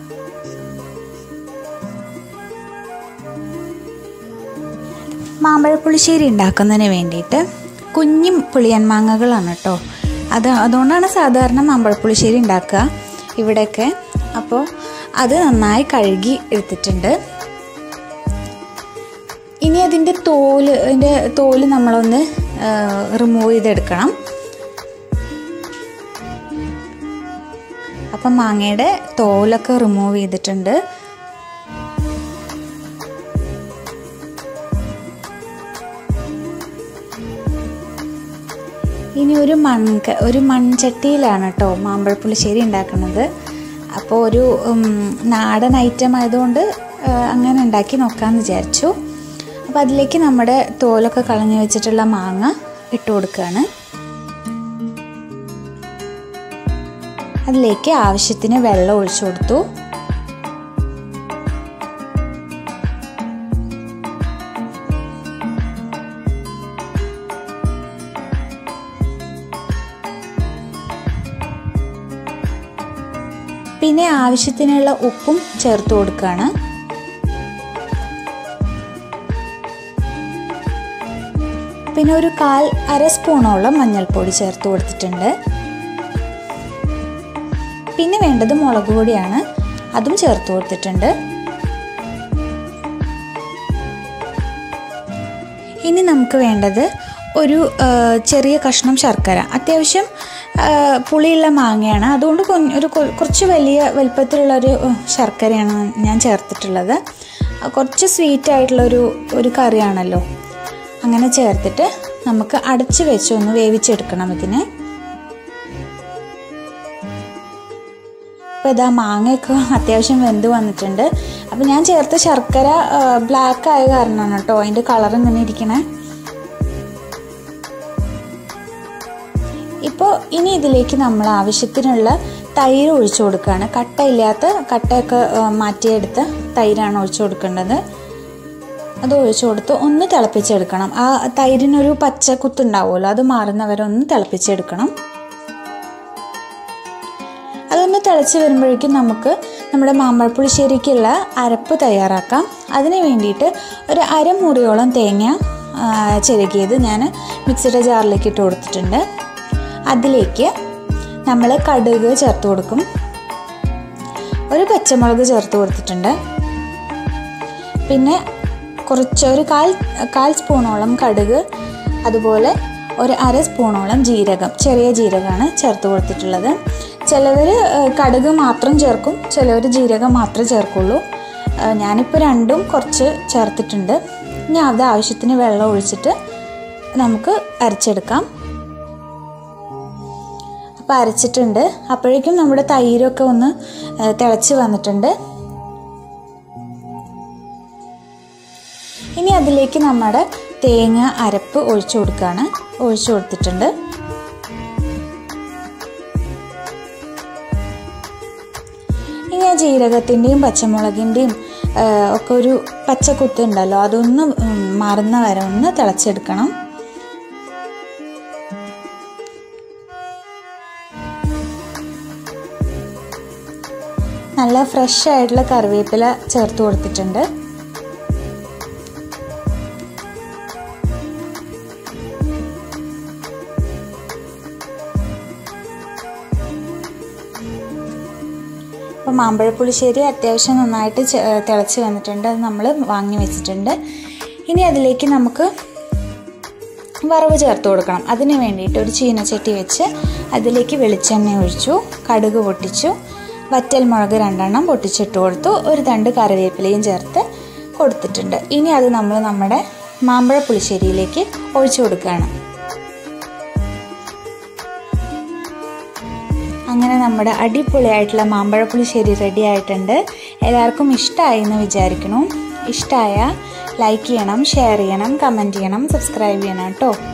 മാമ്പഴപ്പുളിശ്ശേരി ഉണ്ടാക്കുന്നതിന് വേണ്ടിയിട്ട് കുഞ്ഞു പുളിയൻ മാങ്ങകളാണ് കേട്ടോ അത് അതുകൊണ്ടാണ് സാധാരണ മാമ്പഴപ്പുളിശ്ശേരി ഉണ്ടാക്കുക ഇവിടെയൊക്കെ അപ്പോൾ അത് നന്നായി കഴുകി എടുത്തിട്ടുണ്ട് ഇനി അതിൻ്റെ തോല് അതിൻ്റെ തോല് നമ്മളൊന്ന് റിമൂവ് ചെയ്തെടുക്കണം അപ്പം മാങ്ങയുടെ തോലൊക്കെ റിമൂവ് ചെയ്തിട്ടുണ്ട് ഇനി ഒരു മൺക ഒരു മൺചട്ടിയിലാണ് കേട്ടോ മാമ്പഴപ്പുളിശ്ശേരി ഉണ്ടാക്കുന്നത് അപ്പോൾ ഒരു ഉം, നാടൻ ഐറ്റം ആയതുകൊണ്ട് ആ, അങ്ങനെ ഉണ്ടാക്കി നോക്കാമെന്ന് വിചാരിച്ചു അപ്പോൾ അതിലേക്ക് നമ്മുടെ തോലൊക്കെ കളഞ്ഞു വെച്ചിട്ടുള്ള മാങ്ങ ഇട്ട് കൊടുക്കുകയാണ് അതിലേക്ക് ആവശ്യത്തിന് വെള്ളം ഒഴിച്ചു കൊടുത്തു പിന്നെ ആവശ്യത്തിനുള്ള ഉപ്പും ചേർത്ത് കൊടുക്കുകയാണ് പിന്നെ ഒരു കാൽ അര സ്പൂണോളം മഞ്ഞൾപ്പൊടി ചേർത്ത് കൊടുത്തിട്ടുണ്ട് പിന്നെ വേണ്ടത് മുളക് പൊടിയാണ് അതും ചേർത്ത് കൊടുത്തിട്ടുണ്ട് ഇനി നമുക്ക് വേണ്ടത് ഒരു ആ, ചെറിയ കഷ്ണം ശർക്കര അത്യാവശ്യം ആ, പുളിയുള്ള മാങ്ങയാണ് അതുകൊണ്ട് കുഞ്ഞ് ഒരു കൊ- കുറച്ച് വലിയ വലിപ്പത്തിലുള്ള ഒരു ഉം, ശർക്കരയാണ് ഞാൻ ചേർത്തിട്ടുള്ളത് ആ, കുറച്ച് സ്വീറ്റ് ആയിട്ടുള്ളൊരു ഒരു കറിയാണല്ലോ അങ്ങനെ ചേർത്തിട്ട് നമുക്ക് അടച്ച് വെച്ച് ഒന്ന് വേവിച്ചെടുക്കണം ഇതിനെ അപ്പോൾ ഇതാ മാങ്ങയൊക്കെ അത്യാവശ്യം വെന്ത് വന്നിട്ടുണ്ട് അപ്പോൾ ഞാൻ ചേർത്ത ശർക്കര ബ്ലാക്ക് ആയ കാരണമാണ് കേട്ടോ അതിൻ്റെ കളർ ഇങ്ങനെ ഇരിക്കണേ ഇപ്പോൾ ഇനി ഇതിലേക്ക് നമ്മൾ ആവശ്യത്തിനുള്ള തൈര് ഒഴിച്ചു കൊടുക്കുകയാണ് കട്ടയില്ലാത്ത കട്ടയൊക്കെ ആ, മാറ്റിയെടുത്ത തൈരാണ് ഒഴിച്ചു കൊടുക്കേണ്ടത് അത് ഒഴിച്ചു കൊടുത്ത് ഒന്ന് തിളപ്പിച്ചെടുക്കണം ആ തൈരിനൊരു പച്ച കുത്തുണ്ടാവുമല്ലോ അത് മാറുന്നവരെ ഒന്ന് തിളപ്പിച്ചെടുക്കണം അതൊന്ന് തിളച്ച് വരുമ്പോഴേക്കും നമുക്ക് നമ്മുടെ മാമ്പഴപ്പുളിശ്ശേരിക്കുള്ള അരപ്പ് തയ്യാറാക്കാം അതിന് വേണ്ടിയിട്ട് ഒരു അരമുറിയോളം തേങ്ങ ആ, ചിരകിയത് ഞാൻ മിക്സിയുടെ ജാറിലേക്ക് ഇട്ട് കൊടുത്തിട്ടുണ്ട് അതിലേക്ക് നമ്മൾ കടുക് ചേർത്ത് കൊടുക്കും ഒരു പച്ചമുളക് ചേർത്ത് കൊടുത്തിട്ടുണ്ട് പിന്നെ കുറച്ച് ഒരു കാൽ കാൽ സ്പൂണോളം കടുക് അതുപോലെ ഒരു അര സ്പൂണോളം ജീരകം ചെറിയ ജീരകമാണ് ചേർത്ത് കൊടുത്തിട്ടുള്ളത് ചിലവർ കടുക് മാത്രം ചേർക്കും ചിലവർ ജീരകം മാത്രമേ ചേർക്കുള്ളൂ ഏഹ് ഞാനിപ്പോൾ രണ്ടും കുറച്ച് ചേർത്തിട്ടുണ്ട് ഇനി അത് ആവശ്യത്തിന് വെള്ളം ഒഴിച്ചിട്ട് നമുക്ക് അരച്ചെടുക്കാം അപ്പോൾ അരച്ചിട്ടുണ്ട് അപ്പോഴേക്കും നമ്മുടെ തൈരൊക്കെ ഒന്ന് ഏഹ് തിളച്ച് വന്നിട്ടുണ്ട് ഇനി അതിലേക്ക് നമ്മുടെ തേങ്ങ അരപ്പ് ഒഴിച്ചു കൊടുക്കുകയാണ് ഒഴിച്ചു കൊടുത്തിട്ടുണ്ട് ഇനി ആ ജീരകത്തിൻ്റെയും പച്ചമുളകിൻ്റെയും ഒക്കെ ഒരു പച്ചക്കുത്ത് ഉണ്ടല്ലോ അതൊന്ന് ഉം, മാറുന്ന വരെ ഒന്ന് തിളച്ചെടുക്കണം നല്ല ഫ്രഷ് ആയിട്ടുള്ള കറിവേപ്പില ചേർത്ത് കൊടുത്തിട്ടുണ്ട് അപ്പോൾ മാമ്പഴപ്പുളിശ്ശേരി അത്യാവശ്യം നന്നായിട്ട് ചെ- തിളച്ച് വന്നിട്ടുണ്ട് അത് നമ്മൾ വാങ്ങി വെച്ചിട്ടുണ്ട് ഇനി അതിലേക്ക് നമുക്ക് വറവ് ചേർത്ത് കൊടുക്കണം അതിന് വേണ്ടിയിട്ട് ഒരു ചീനച്ചട്ടി വെച്ച് അതിലേക്ക് വെളിച്ചെണ്ണ ഒഴിച്ചു കടുക് പൊട്ടിച്ചു വറ്റൽ മുളക് രണ്ടെണ്ണം പൊട്ടിച്ചിട്ട് കൊടുത്തു ഒരു തണ്ട് കറിവേപ്പിലയും ചേർത്ത് കൊടുത്തിട്ടുണ്ട് ഇനി അത് നമ്മൾ നമ്മുടെ മാമ്പഴ പുളിശ്ശേരിയിലേക്ക് ഒഴിച്ചു കൊടുക്കുകയാണ് അങ്ങനെ നമ്മുടെ അടിപൊളിയായിട്ടുള്ള മാമ്പഴ പുളിശ്ശേരി റെഡി ആയിട്ടുണ്ട് എല്ലാവർക്കും ഇഷ്ടമായി എന്ന് വിചാരിക്കുന്നു ഇഷ്ടമായ ലൈക്ക് ചെയ്യണം ഷെയർ ചെയ്യണം കമൻറ്റ് ചെയ്യണം സബ്സ്ക്രൈബ് ചെയ്യണം കേട്ടോ